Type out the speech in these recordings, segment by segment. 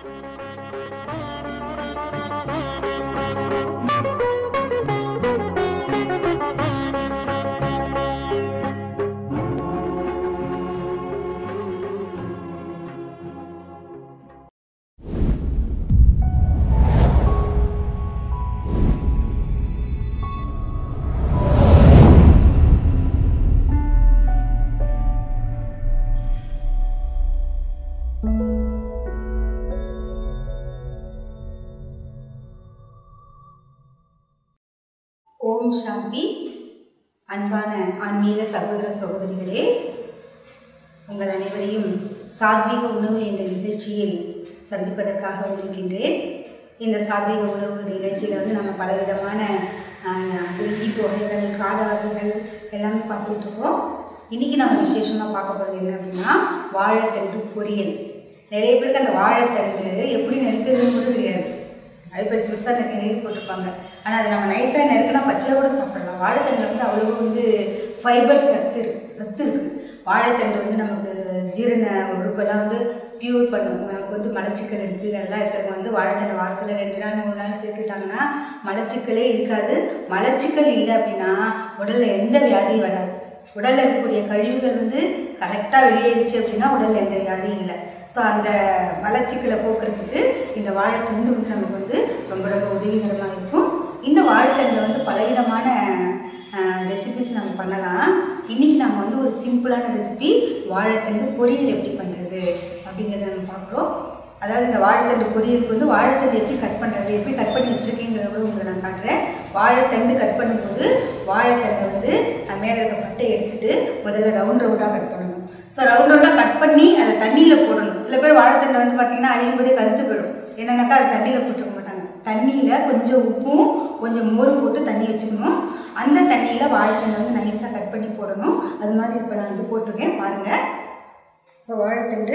ஓம் சாந்தி அன்பான ஆன்மீக சகோதர சகோதரிகளே உங்கள் அனைவரையும் சாத்வீக உணவு என்ற நிகழ்ச்சியில் சந்திப்பதற்காக வந்திருக்கின்றேன் இந்த சாத்வீக உணவு நிகழ்ச்சியில் வந்து நம்ம பலவிதமான ஆஹ், இனிப்பு வகைகள் கார வகைகள் எல்லாமே பார்த்துட்டு இருக்கோம் இன்றைக்கி நம்ம விசேஷமாக பார்க்க போகிறது என்ன அப்படின்னா வாழைத்தண்டு பொரியல் நிறைய பேருக்கு அந்த வாழைத்தண்டு எப்படி நறுக்கிறதுன்னு கூட தெரியாது அது பெருசு பெருசாக நிறைய நெருங்கி போட்டிருப்பாங்க ஆனால் அதை நம்ம நைஸாக நறுக்கினா பச்சையாக கூட சாப்பிடலாம் வாழைத்தண்டில் வந்து அவ்வளோ வந்து ஃபைபர் சத்து இருக்கு சத்து இருக்குது வாழைத்தண்டு வந்து நமக்கு ஜீரண உறுப்பெல்லாம் வந்து பியூர் பண்ணும் நமக்கு வந்து மலச்சிக்கல் இருக்குது அதெல்லாம் இருக்கிறவங்க வந்து வாழைத்தண்டு வாரத்தில் ரெண்டு நாள் மூணு நாள் சேர்த்துட்டாங்கன்னா மலச்சிக்கலே இருக்காது மலச்சிக்கல் இல்லை அப்படின்னா உடலில் எந்த வியாதியும் வராது உடலில் இருக்கக்கூடிய கழிவுகள் வந்து கரெக்டாக வெளியேறிச்சு அப்படின்னா உடலில் எந்த வியாதியும் இல்லை ஸோ அந்த மலச்சிக்கலை போக்குறதுக்கு இந்த வாழைத்தண்டு வந்து நமக்கு வந்து ரொம்ப ரொம்ப உதவிகரமாக இருக்கும் இந்த வாழைத்தண்டில் வந்து பலவிதமான ரெசிபிஸ் நம்ம பண்ணலாம் இன்றைக்கி நம்ம வந்து ஒரு சிம்பிளான ரெசிபி வாழைத்தண்டு பொரியல் எப்படி பண்ணுறது அப்படிங்கிறத நம்ம பார்க்குறோம் அதாவது இந்த வாழைத்தண்டு பொரியலுக்கு வந்து வாழைத்தண்டு எப்படி கட் பண்ணுறது எப்படி கட் பண்ணி வச்சுருக்கேங்கிறத கூட உங்களுக்கு நான் காட்டுறேன் வாழைத்தண்டு கட் பண்ணும்போது வாழைத்தண்டை வந்து அது மேலே இருக்க பட்டை எடுத்துட்டு முதல்ல ரவுண்ட் ரவுண்டாக கட் பண்ணணும் ஸோ ரவுண்ட் ரவுண்டாக கட் பண்ணி அதை தண்ணியில் போடணும் சில பேர் வாழைத்தண்டை வந்து பார்த்திங்கன்னா அறியும் போதே கருத்து போயிடும் என்னன்னாக்கா அது தண்ணியில் போட்டுக்க மாட்டாங்க தண்ணியில் கொஞ்சம் உப்பும் கொஞ்சம் மோரும் போட்டு தண்ணி வச்சுக்கணும் அந்த தண்ணியில் வாழைத்தண்டை வந்து நைஸாக கட் பண்ணி போடணும் அது மாதிரி இப்போ நான் வந்து போட்டிருக்கேன் பாருங்கள் ஸோ வாழைத்தண்டு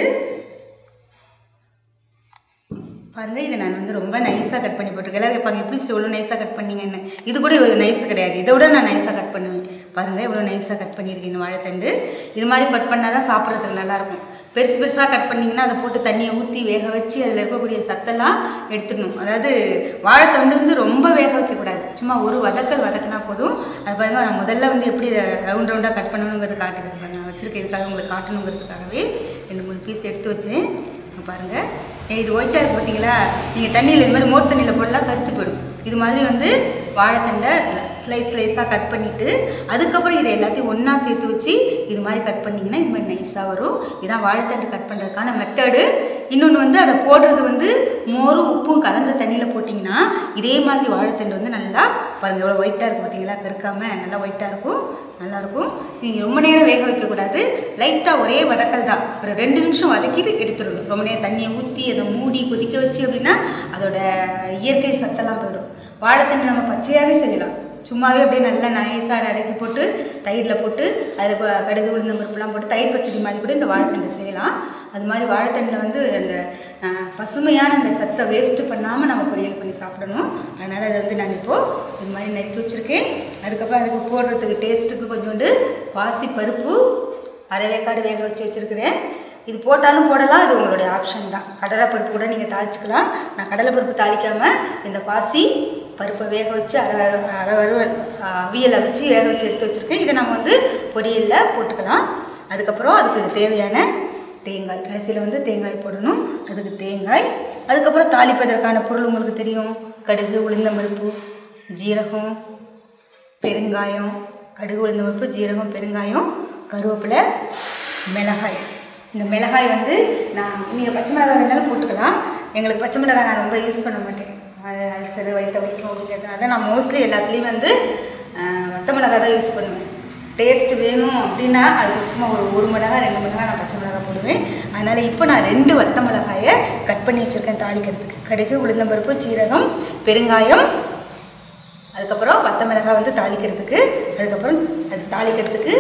பாருங்க இதை நான் வந்து ரொம்ப நைஸாக கட் பண்ணி போட்டிருக்கேன் எல்லாரும் கேட்பாங்க எப்படி எவ்வளோ நைஸாக கட் பண்ணீங்கன்னு இது கூட இவ்வளோ நைஸ் கிடையாது இதை விட நான் நைஸாக கட் பண்ணுவேன் பாருங்கள் இவ்வளோ நைஸாக கட் பண்ணியிருக்கேன் இந்த வாழைத்தண்டு இது மாதிரி கட் பண்ணால் தான் சாப்பிட்றதுக்கு நல்லாயிருக்கும் பெருசு பெருசாக கட் பண்ணிங்கன்னா அதை போட்டு தண்ணியை ஊற்றி வேக வச்சு அதில் இருக்கக்கூடிய சத்தெல்லாம் எடுத்துடணும் அதாவது வாழைத்தண்டு வந்து ரொம்ப வேக வைக்கக்கூடாது சும்மா ஒரு வதக்கல் வதக்கினா போதும் அது பாருங்க நான் முதல்ல வந்து எப்படி இதை ரவுண்ட் ரவுண்டாக கட் பண்ணணுங்கிறது காட்டுறேன் பாருங்க நான் வச்சுருக்கேன் இதுக்காக உங்களுக்கு காட்டணுங்கிறதுக்காகவே ரெண்டு மூணு பீஸ் எடுத்து வச்சேன் இங்க பாருங்க ஏய், இது ஒயிட்டாக இருக்குது பார்த்தீங்களா நீங்கள் தண்ணியில் இது மாதிரி மோர் தண்ணியில் போடலாம் கருத்து போயிடும் இது மாதிரி வந்து வாழைத்தண்டை ஸ்லைஸ் ஸ்லைஸாக கட் பண்ணிவிட்டு அதுக்கப்புறம் இதை எல்லாத்தையும் ஒன்றா சேர்த்து வச்சு இது மாதிரி கட் பண்ணிங்கன்னா இது மாதிரி நைஸாக வரும் இதான் வாழைத்தண்டு கட் பண்ணுறதுக்கான மெத்தடு இன்னொன்று வந்து அதை போடுறது வந்து மோரும் உப்பும் கலந்த தண்ணியில் போட்டிங்கன்னா இதே மாதிரி வாழைத்தண்டு வந்து நல்லா பாருங்கள் எவ்வளோ ஒயிட்டாக இருக்குது பார்த்தீங்களா கருக்காமல் நல்லா ஒயிட்டாக இருக்கும் நல்லாயிருக்கும் நீங்கள் ரொம்ப நேரம் வேக வைக்கக்கூடாது லைட்டாக ஒரே வதக்கல் தான் ஒரு ரெண்டு நிமிஷம் வதக்கிட்டு எடுத்துடணும் ரொம்ப நேரம் தண்ணியை ஊற்றி அதை மூடி கொதிக்க வச்சு அப்படின்னா அதோட இயற்கை சத்தெல்லாம் போயிடும் வாழைத்தண்டு நம்ம பச்சையாகவே செய்யலாம் சும்மாவே அப்படியே நல்லா நைஸாக நறுக்கி போட்டு தயிரில் போட்டு அதில் கொ- கடுகு உளுந்தம் பருப்புலாம் போட்டு தயிர் பச்சடி மாதிரி கூட இந்த வாழைத்தண்டை செய்யலாம் அது மாதிரி வாழைத்தண்டில் வந்து அந்த அஹ், பசுமையான அந்த சத்தை வேஸ்ட்டு பண்ணாமல் நம்ம பொரியல் பண்ணி சாப்பிடணும் அதனால் அதை வந்து நான் இப்போது இது மாதிரி நறுக்கி வச்சுருக்கேன் அதுக்கப்புறம் அதுக்கு போடுறதுக்கு டேஸ்ட்டுக்கு கொஞ்சோண்டு பாசி பருப்பு அரை வேக்காடு வேக வச்சு வச்சுருக்கிறேன் இது போட்டாலும் போடலாம் இது உங்களுடைய ஆப்ஷன் தான் கடலை பருப்பு கூட நீங்கள் தாளிச்சுக்கலாம் நான் கடலை பருப்பு தாளிக்காமல் இந்த பாசி பருப்பை வேக வச்சு அரை அரை வறுவல் அவியலை வச்சு வேக வச்சு எடுத்து வச்சுருக்கேன் இதை நம்ம வந்து பொரியலில் போட்டுக்கலாம் அதுக்கப்புறம் அதுக்கு தேவையான தேங்காய் கடைசியில் வந்து தேங்காய் போடணும் அதுக்கு தேங்காய் அதுக்கப்புறம் தாளிப்பதற்கான பொருள் உங்களுக்கு தெரியும் கடுகு உளுந்தம்பருப்பு ஜீரகம் பெருங்காயம் கடுகு உளுந்த பருப்பு ஜீரகம் பெருங்காயம் கருவேப்பிலை மிளகாய் இந்த மிளகாய் வந்து நான் நீங்கள் பச்சை மிளகாய் வேணாலும் போட்டுக்கலாம் எங்களுக்கு பச்சை மிளகாய் நான் ரொம்ப யூஸ் பண்ண மாட்டேன் அது அல்சரு வயிற்ற வலிக்கும் அப்படிங்கிறதுனால நான் மோஸ்ட்லி எல்லாத்துலேயும் வந்து ஆஹ், வத்த மிளகாய் தான் யூஸ் பண்ணுவேன் டேஸ்ட் வேணும் அப்படின்னா அதுக்கு சும்மா ஒரு ஒரு மிளகாய் ரெண்டு மிளகாய் நான் பச்சை மிளகாய் போடுவேன் அதனால் இப்போ நான் ரெண்டு வத்த மிளகாயை கட் பண்ணி வச்சுருக்கேன் தாளிக்கிறதுக்கு கடுகு உளுந்தம்பருப்பு சீரகம் பெருங்காயம் அதுக்கப்புறம் வத்த மிளகாய் வந்து தாளிக்கிறதுக்கு அதுக்கப்புறம் அது தாளிக்கிறதுக்கு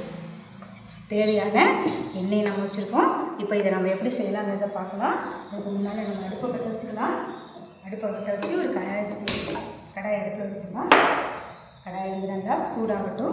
தேவையான எண்ணெய் நம்ம வச்சுருக்கோம் இப்போ இதை நம்ம எப்படி செய்யலாங்கிறத பார்க்கலாம் அதுக்கு முன்னால் நம்ம அடுப்பை பற்ற வச்சுக்கலாம் அடுப்பை பற்ற வச்சு ஒரு கடாய் வச்சுக்கலாம். கடாய் அடுப்பில் வச்சுக்கலாம் கடாய் வந்து நல்லா சூடாகட்டும்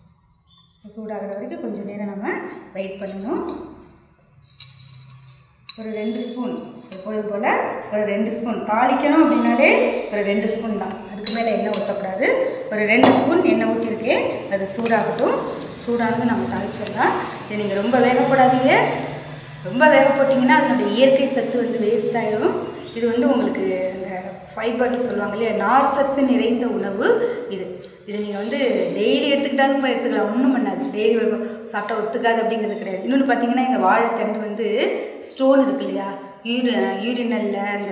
ஸோ சூடாகிற வரைக்கும் கொஞ்சம் நேரம் நம்ம வெயிட் பண்ணணும் ஒரு ரெண்டு ஸ்பூன் எப்போதும் போல் ஒரு ரெண்டு ஸ்பூன் தாளிக்கணும் அப்படின்னாலே ஒரு ரெண்டு ஸ்பூன் தான் அதுக்கு மேலே எண்ணெய் ஊற்றக்கூடாது ஒரு ரெண்டு ஸ்பூன் எண்ணெய் ஊற்றிருக்கேன் அது சூடாகட்டும் சூடானது நம்ம தாளிச்சிடலாம் இது நீங்கள் ரொம்ப வேகப்படாதீங்க ரொம்ப வேக போட்டிங்கன்னா அதனுடைய இயற்கை சத்து வந்து வேஸ்ட் ஆகிடும் இது வந்து உங்களுக்கு அந்த ஃபைபர்னு சொல்லுவாங்க இல்லையா நார் சத்து நிறைந்த உணவு இது இது நீங்கள் வந்து டெய்லி எடுத்துக்கிட்டாலும் கூட எடுத்துக்கலாம் ஒன்றும் பண்ணாது டெய்லி சாப்பிட்டா ஒத்துக்காது அப்படிங்கிறது கிடையாது இன்னொன்று பார்த்தீங்கன்னா இந்த வாழைத்தண்டு வந்து ஸ்டோன் இருக்கு இல்லையா யூரி யூரினலில் அந்த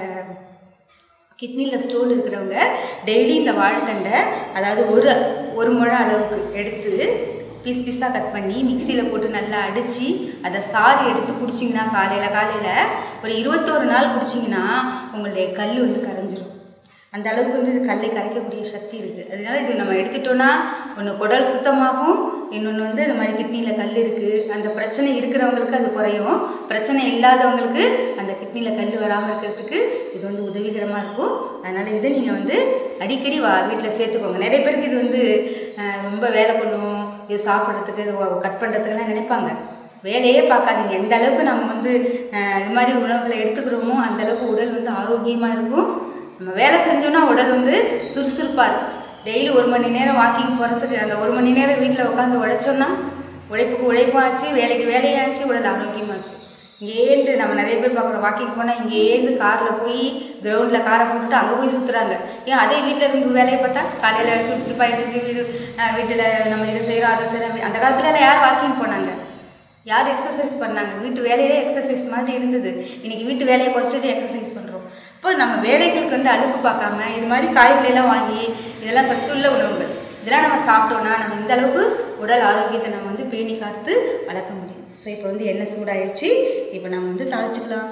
கிட்னியில் ஸ்டோன் இருக்கிறவங்க டெய்லி இந்த வாழைத்தண்டை அதாவது ஒரு ஒரு முழம் அளவுக்கு எடுத்து பீஸ் பீஸாக கட் பண்ணி மிக்சியில் போட்டு நல்லா அடித்து அதை சாறு எடுத்து குடிச்சிங்கன்னா காலையில் காலையில் ஒரு இருபத்தோரு நாள் குடிச்சிங்கன்னா உங்களுடைய கல் வந்து கரைஞ்சிரும் அந்த அளவுக்கு வந்து இது கல்லை கரைக்கக்கூடிய சக்தி இருக்குது அதனால இது நம்ம எடுத்துட்டோன்னா ஒன்று குடல் சுத்தமாகும் இன்னொன்று வந்து இது மாதிரி கிட்னியில் கல் இருக்குது அந்த பிரச்சனை இருக்கிறவங்களுக்கு அது குறையும் பிரச்சனை இல்லாதவங்களுக்கு அந்த கிட்னியில் கல் வராமல் இருக்கிறதுக்கு இது வந்து உதவிகரமாக இருக்கும் அதனால் இதை நீங்கள் வந்து அடிக்கடி வா வீட்டில் சேர்த்துக்கோங்க நிறைய பேருக்கு இது வந்து அஹ், ரொம்ப வேலை கொள்ளும் இது சாப்பிட்றதுக்கு இது கட் பண்ணுறதுக்கெல்லாம் நினைப்பாங்க வேலையே பார்க்காதீங்க எந்த அளவுக்கு நம்ம வந்து அஹ், இது மாதிரி உணவுகளை எடுத்துக்கிறோமோ அந்த அளவுக்கு உடல் வந்து ஆரோக்கியமாக இருக்கும் நம்ம வேலை செஞ்சோன்னா உடல் வந்து சுறுசுறுப்பாக இருக்கும் டெய்லி ஒரு மணி நேரம் வாக்கிங் போகிறதுக்கு அந்த ஒரு மணி நேரம் வீட்டில் உட்காந்து உழைச்சோன்னா உழைப்புக்கு உழைப்பும் ஆச்சு வேலைக்கு வேலையாச்சு உடல் ஆரோக்கியமாச்சு இங்கேருந்து நம்ம நிறைய பேர் பார்க்குறோம் வாக்கிங் போனால் இங்கேருந்து காரில் போய் கிரவுண்டில் காரை போட்டுட்டு அங்கே போய் சுற்றுறாங்க ஏன் அதே வீட்டில் இருந்து வேலையை பார்த்தா காலையில் சுறுசுறுப்பாக எழுந்திரிச்சு வீடு வீட்டில் நம்ம இதை செய்கிறோம் அதை செய்கிறோம் அந்த காலத்துல எல்லாம் யார் வாக்கிங் போனாங்க யார் எக்ஸசைஸ் பண்ணாங்க வீட்டு வேலையிலே எக்ஸசைஸ் மாதிரி இருந்தது இன்றைக்கி வீட்டு வேலையை குறைச்சிட்டு எக்ஸசைஸ் பண்ணுறோம் இப்போ நம்ம வேலைகளுக்கு வந்து அலுப்பு பார்க்காம இது மாதிரி காய்கறி எல்லாம் வாங்கி இதெல்லாம் சத்துள்ள உணவுகள் இதெல்லாம் நம்ம சாப்பிட்டோன்னா நம்ம இந்த அளவுக்கு உடல் ஆரோக்கியத்தை நம்ம வந்து பேணி காத்து வளர்க்க முடியும் ஸோ இப்போ வந்து எண்ணெய் சூடாயிடுச்சு இப்போ நம்ம வந்து தாளிச்சுக்கலாம்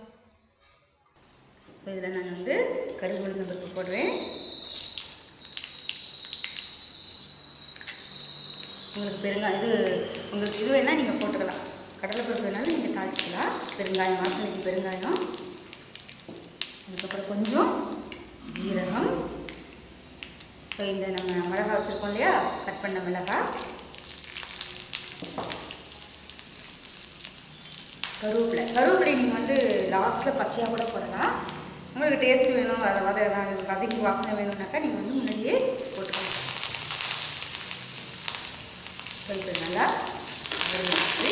ஸோ இதில் நான் வந்து கடுகு உளுந்தம் பருப்பு போடுறேன் உங்களுக்கு பெருங்காயம் இது உங்களுக்கு இது வேணால் நீங்கள் போட்டுக்கலாம் கடலைப்பருப்பு வேணாலும் நீங்கள் தாளிச்சிக்கலாம் பெருங்காயம் வாசனைக்கு பெருங்காயம் அதுக்கப்புறம் கொஞ்சம் ஜீரகம் ஸோ இந்த நம்ம மிளகா வச்சுருக்கோம் இல்லையா கட் பண்ண மிளகா கருவேப்பிலை கருவேப்பிலை நீங்கள் வந்து லாஸ்ட்டில் பச்சையாக கூட போடலாம் உங்களுக்கு டேஸ்ட் வேணும் அதை வத வதக்கி வாசனை வேணும்னாக்கா நீங்கள் வந்து முன்னாடியே போட்டுக்கலாம் ஸோ இப்போ நல்லா வதங்கிடுச்சு.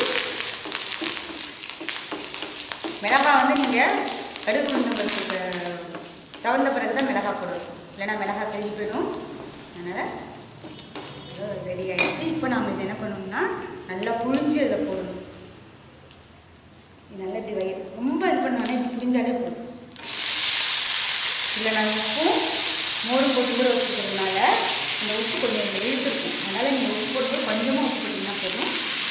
மிளகாய் வந்து நீங்கள் கடுகு உளுந்தம் பருப்பு தவந்த பிறகு தான் மிளகாய் போடணும் இல்லைன்னா மிளகாய் கருகி போயிடும் அதனால் ரெடி ஆயிடுச்சு இப்போ நாம் இது என்ன பண்ணணும்னா நல்லா புழிஞ்சு அதில் போடணும் இது நல்லா இப்படி வை ரொம்ப இது பண்ணோன்னே இது புழிஞ்சாலே போதும் இல்லை நான் உப்பும் மோரும் போட்டு கூட வச்சுக்கிறதுனால இந்த உப்பு கொஞ்சம் இதில் இழுத்துருக்கும் அதனால் நீங்கள் உப்பு போட்டு கொஞ்சமாக உப்பு போட்டிங்கன்னா போதும்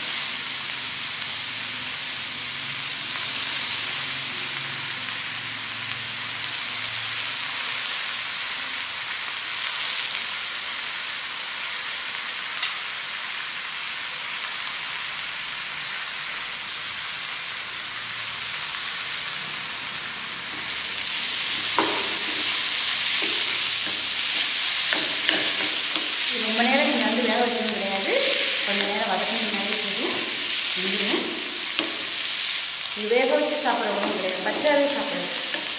இது ரொம்ப நேரம் நீங்கள் வந்து வேக வைக்கணும் கிடையாது கொஞ்சம் நேரம் வதக்கினாலே போதும் முடியும் இது வேக வச்சு சாப்பிட்ற உணவு கிடையாது பச்சாவே சாப்பிடணும்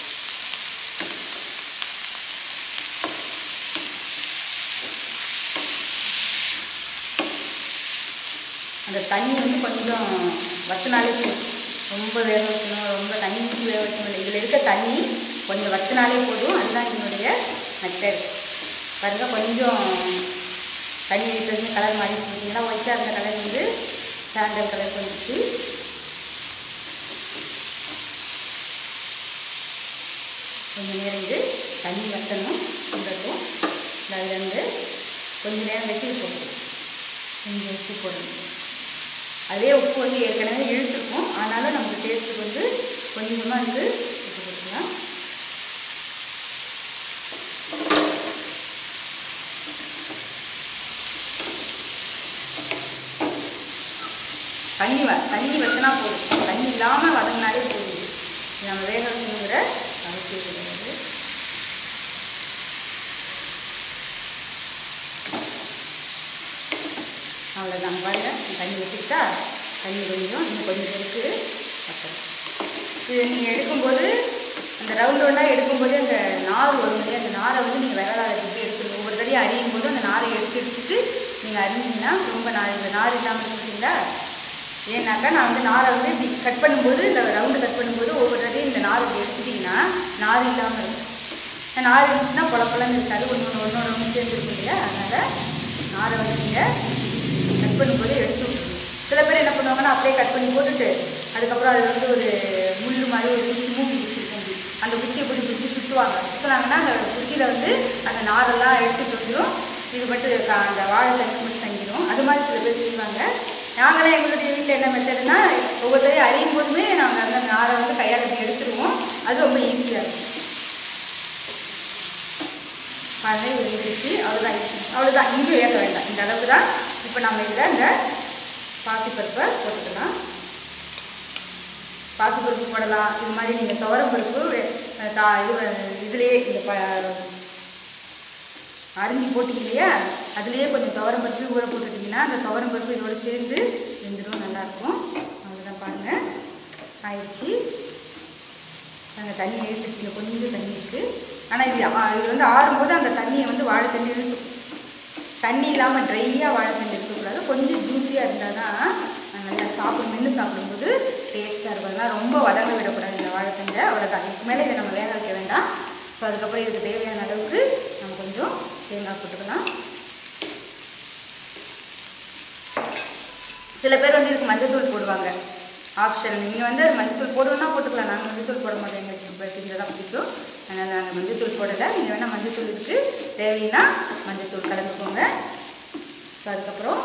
அந்த தண்ணி வந்து கொஞ்சம் வத்தினாலே போதும் ரொம்ப வேக வைக்கணும் ரொம்ப தண்ணி ஊற்றி வேக வைக்கணும் இல்லை இதில் இருக்க தண்ணி கொஞ்சம் வத்தினாலே போதும் அதுதான் என்னுடைய மெத்தட் பாருங்க கொஞ்சம் தண்ணி ஊற்றி கலர் மாறி பார்த்தீங்கன்னா ஒயிட்டாக இருந்த கலர் வந்து சாண்டல் கலர் வந்துச்சு கொஞ்சம் நேரம் இது தண்ணி வற்றணும் சுண்டட்டும் அதில் வந்து கொஞ்சம் நேரம் வச்சு இது போடணும் கொஞ்சம் உப்பு போடணும் அதே உப்பு வந்து ஏற்கனவே இழுத்துருக்கும் ஆனாலும் நமக்கு டேஸ்ட்டுக்கு வந்து கொஞ்சமாக வந்து உப்பு போட்டுக்கலாம் தண்ணி வ தண்ணி வச்சினா போதும் தண்ணி இல்லாமல் வதங்கினாலே போதும் இது நம்ம வேக வச்சுங்கிற அவசியம் கிடையாது அவ்வளோதான் பாருங்க தண்ணி வச்சுக்கிட்டா தண்ணி கொஞ்சம் இன்னும் கொஞ்சம் இருக்குது அப்புறம் இது நீங்கள் எடுக்கும்போது அந்த ரவுண்ட் ரவுண்டாக எடுக்கும்போது அந்த நார் வரும் இல்லையா அந்த நாரை வந்து நீங்கள் விரலால் எடுத்து எடுத்துருங்க ஒவ்வொரு தடையும் அறியும் போது அந்த நாரை எடுத்து எடுத்துட்டு நீங்கள் அறிஞ்சிங்கன்னா ரொம்ப நார் இந்த நார் இல்லாமல் இருக்கீங்களா ஏன்னாக்கா நான் வந்து நாரை வந்து இப்படி கட் பண்ணும்போது இந்த ரவுண்டு கட் பண்ணும்போது ஒவ்வொரு தடையும் இந்த நார் இப்படி எடுத்துட்டிங்கன்னா நார் இல்லாமல் இருக்கும் இந்த நார் இருந்துச்சுன்னா பொல பொலன்னு இருக்காது ஒன்று ஒன்று ஒன்று ஒன்று சேர்ந்து இருக்கும் இல்லையா அதனால் நாரை வந்து நீங்கள் கட் பண்ணும்போது எடுத்து விட்டுருங்க சில பேர் என்ன பண்ணுவாங்கன்னா அப்படியே கட் பண்ணி போட்டுட்டு அதுக்கப்புறம் அது வந்து ஒரு முள் மாதிரி ஒரு குச்சி மூக்கி குச்சி இருக்கும் அப்படி. அந்த குச்சியை பிடி பிடிச்சி சுற்றுவாங்க சுற்றுனாங்கன்னா அந்த குச்சியில் வந்து அந்த நாரெல்லாம் எடுத்துட்டு வந்துடும் இது மட்டும் க- அந்த வாழை தண்ணி மட்டும் தங்கிடும் அது மாதிரி சில பேர் செய்வாங்க நாங்களாம் எங்களுடைய வீட்டில் என்ன மெத்தடுனா ஒவ்வொருத்தரையும் அறியும் போதுமே நாங்கள் அந்த நாரை வந்து கையால் இப்படி எடுத்துருவோம் அது ரொம்ப ஈஸியாக இருக்கும் பாருங்க இது வெந்துருச்சு அவ்வளோதான் அவ்வளோதான் இங்கே வேக வேண்டாம் இந்த அளவு தான் இப்போ நம்ம இதில் இந்த பாசிப்பருப்பை போட்டுக்கலாம் பாசிப்பருப்பு போடலாம் இது மாதிரி நீங்கள் துவரம் பருப்பு வே- தா இது இதுலேயே இந்த ப அரிஞ்சு போட்டீங்க இல்லையா அதுலேயே கொஞ்சம் துவரம் பருப்பு ஊற போட்டுட்டிங்கன்னா அந்த துவரம் பருப்பு இதோட சேர்ந்து வெந்துடும் நல்லாயிருக்கும் அவ்வளோதான் பாருங்கள் ஆயிடுச்சு நாங்கள் தண்ணி இழுத்துச்சு கொஞ்சம் தண்ணி இருக்குது ஆனால் இது ஆ, இது வந்து ஆறும்போது அந்த தண்ணியை வந்து வாழை தண்ணி இழுத்துக்கும் தண்ணி இல்லாமல் ட்ரையாக வாழை தண்ணி இருக்கக்கூடாது கொஞ்சம் ஜூஸியாக இருந்தால் தான் நல்லா சாப்பிடும் மென்று சாப்பிடும்போது டேஸ்ட்டாக இருக்கும் அதனால் ரொம்ப வதங்க விடக்கூடாது இந்த வாழைத்தண்டை அவ்வளோதான் இதுக்கு மேலே இதை நம்ம வேக வைக்க வேண்டாம் ஸோ அதுக்கப்புறம் இதுக்கு தேவையான அளவுக்கு நம்ம கொஞ்சம் தேங்காய் போட்டுக்கலாம் சில பேர் வந்து இதுக்கு மஞ்சத்தூள் போடுவாங்க ஆப்ஷன் நீங்கள் வந்து அது மஞ்சத்தூள் போடணும்னா போட்டுக்கலாம் நாங்கள் மஞ்சத்தூள் போட மாட்டோம் எங்களுக்கு இப்போ செஞ்சால் தான் பிடிக்கும் அதனால் நாங்கள் மஞ்சத்தூள் போடலை நீங்கள் வேணால் மஞ்சத்தூள் இதுக்கு தேவைன்னா மஞ்சத்தூள் கலந்துக்கோங்க ஸோ அதுக்கப்புறம்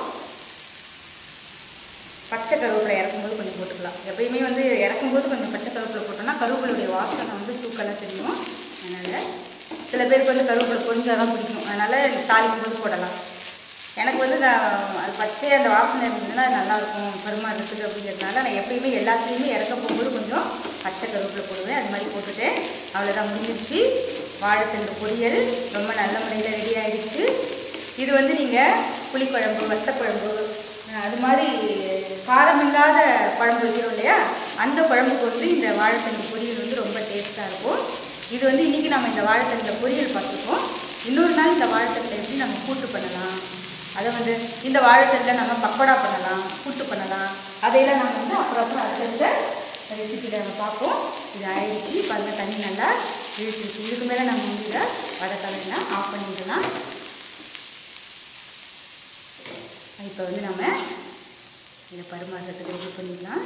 பச்சை கருவேப்பிலை இறக்கும்போது கொஞ்சம் போட்டுக்கலாம் எப்பயுமே வந்து இறக்கும்போது கொஞ்சம் பச்சை கருவேப்பிலை போட்டோம்னா கருவேப்பிலையுடைய வாசனை வந்து தூக்கலாக தெரியும் அதனால் சில பேருக்கு வந்து கருவேப்பிலை பொரிஞ்சால் தான் பிடிக்கும் அதனால் தாளிக்கும் போது போடலாம் எனக்கு வந்து நான் அது பச்சை அந்த வாசனை இருந்ததுன்னா அது நல்லாயிருக்கும் பரிமாறுறதுக்கு அப்படிங்கிறதுனால நான் எப்பயுமே எல்லாத்துலேயுமே இறக்க போகும்போது கொஞ்சம் பச்சை கருவேப்பிலை போடுவேன் அது மாதிரி போட்டுட்டு அவ்வளோதான் முடிஞ்சிருச்சு வாழைத்தண்டு பொரியல் ரொம்ப நல்ல முறையில் ரெடி ஆயிடுச்சு இது வந்து நீங்கள் புளிக்குழம்பு வத்தக்குழம்பு அஹ் அது மாதிரி காரம் இல்லாத குழம்பு வைக்கிறோம் இல்லையா அந்த குழம்புக்கு வந்து இந்த வாழைத்தண்டு பொரியல் வந்து ரொம்ப டேஸ்ட்டாக இருக்கும் இது வந்து இன்றைக்கி நம்ம இந்த வாழைத்தண்டில் பொரியல் பார்த்துருக்கோம் இன்னொரு நாள் இந்த வாழைத்தண்டில் எப்படி நம்ம கூட்டு பண்ணலாம் அதை வந்து இந்த வாழைத்தண்டில் நம்ம பக்கோடா பண்ணலாம் கூட்டு பண்ணலாம் அதையெல்லாம் நம்ம வந்து அப்புறம் அப்புறம் அடுத்தடுத்த ரெசிபியில் நம்ம பார்ப்போம் இது ஆயிடுச்சு பாருங்க தண்ணி நல்லா இழுத்துருச்சு இதுக்கு மேலே நம்ம வந்து இதை வதக்கலாம் ஆஃப் பண்ணிடலாம் இப்போ வந்து நம்ம இதை பரிமாறுறதுக்கு ரெடி பண்ணிடலாம்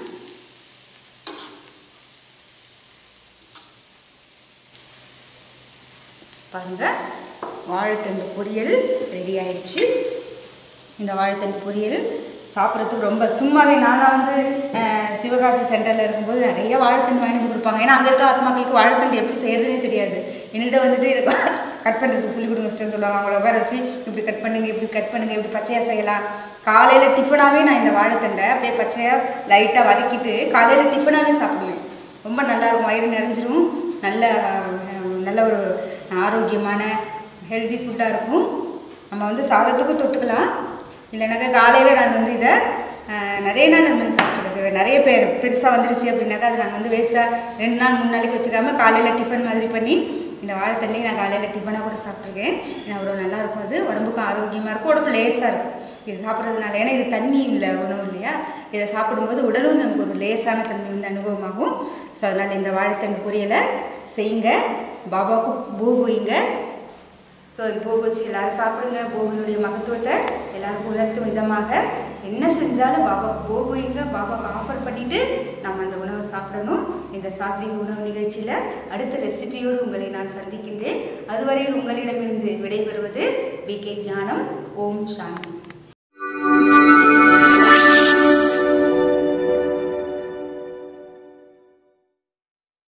பாருங்க வாழைத்தண்டு பொரியல் ரெடி ஆயிடுச்சு இந்த வாழைத்தண்டு பொரியல் சாப்பிட்றதுக்கு ரொம்ப சும்மாவே நான்லாம் வந்து அஹ், சிவகாசி சென்டரில் இருக்கும்போது நிறைய வாழைத்தண்டு வாங்கி வந்து கொடுப்பாங்க ஏன்னா அங்கே இருக்க ஆத்மாக்களுக்கு வாழைத்தண்டு எப்படி செய்யறதுனே தெரியாது என்கிட்ட வந்துட்டு கட் பண்ணுறதுக்கு சொல்லி கொடுங்க சிஸ்டர்னு சொல்லுவாங்க அவங்கள உட்கார வச்சு இப்படி கட் பண்ணுங்க இப்படி கட் பண்ணுங்க இப்படி பச்சையாக செய்யலாம் காலையில் டிஃபனாகவே நான் இந்த வாழைத்தண்டை அப்படியே பச்சையாக லைட்டாக வதக்கிட்டு காலையில் டிஃபனாகவே சாப்பிடுவேன் ரொம்ப நல்லா இருக்கும் வயிறு நிறைஞ்சிரும் நல்ல அஹ், நல்ல ஒரு ஆரோக்கியமான ஹெல்தி ஃபுட்டாக இருக்கும் நம்ம வந்து சாதத்துக்கும் தொட்டுக்கலாம் இல்லைனாக்கா காலையில் நான் வந்து இதை அஹ், நிறைய நாள் இந்த மாதிரி சாப்பிட்ருக்கேன் நிறைய பேர் பெருசாக வந்துருச்சு அப்படின்னாக்கா அது நாங்கள் வந்து வேஸ்ட்டாக ரெண்டு நாள் மூணு நாளைக்கு வச்சுக்காம காலையில் டிஃபன் மாதிரி பண்ணி இந்த வாழைத்தண்ணியை நான் காலையில் டிஃபனாக கூட சாப்பிட்ருக்கேன் ஏன்னா அவ்வளோ நல்லா இருக்கும் அது உடம்புக்கும் ஆரோக்கியமாக இருக்கும் உடம்பு லேசாக இருக்கும் இது சாப்பிட்றதுனால ஏன்னா இது தண்ணி இல்லை உணவு இல்லையா இதை சாப்பிடும்போது உடலும் நமக்கு ஒரு லேசான தன்மை வந்து அனுபவமாகும் ஸோ அதனால் இந்த வாழைத்தண்டு பொரியலை செய்யுங்க பாபாவுக்கு போகுவீங்க ஸோ இது போக வச்சு எல்லாரும் சாப்பிடுங்க போகனுடைய மகத்துவத்தை எல்லாருக்கும் உணர்த்தும் விதமாக என்ன செஞ்சாலும் பாபாவுக்கு போகுவீங்க பாபாவுக்கு ஆஃபர் பண்ணிட்டு நம்ம அந்த உணவை சாப்பிடணும் இந்த சாத்விக உணவு நிகழ்ச்சியில் அடுத்த ரெசிபியோடு உங்களை நான் சந்திக்கின்றேன் அதுவரையில் உங்களிடமிருந்து விடைபெறுவது பி கே ஞானம் ஓம் சாந்தி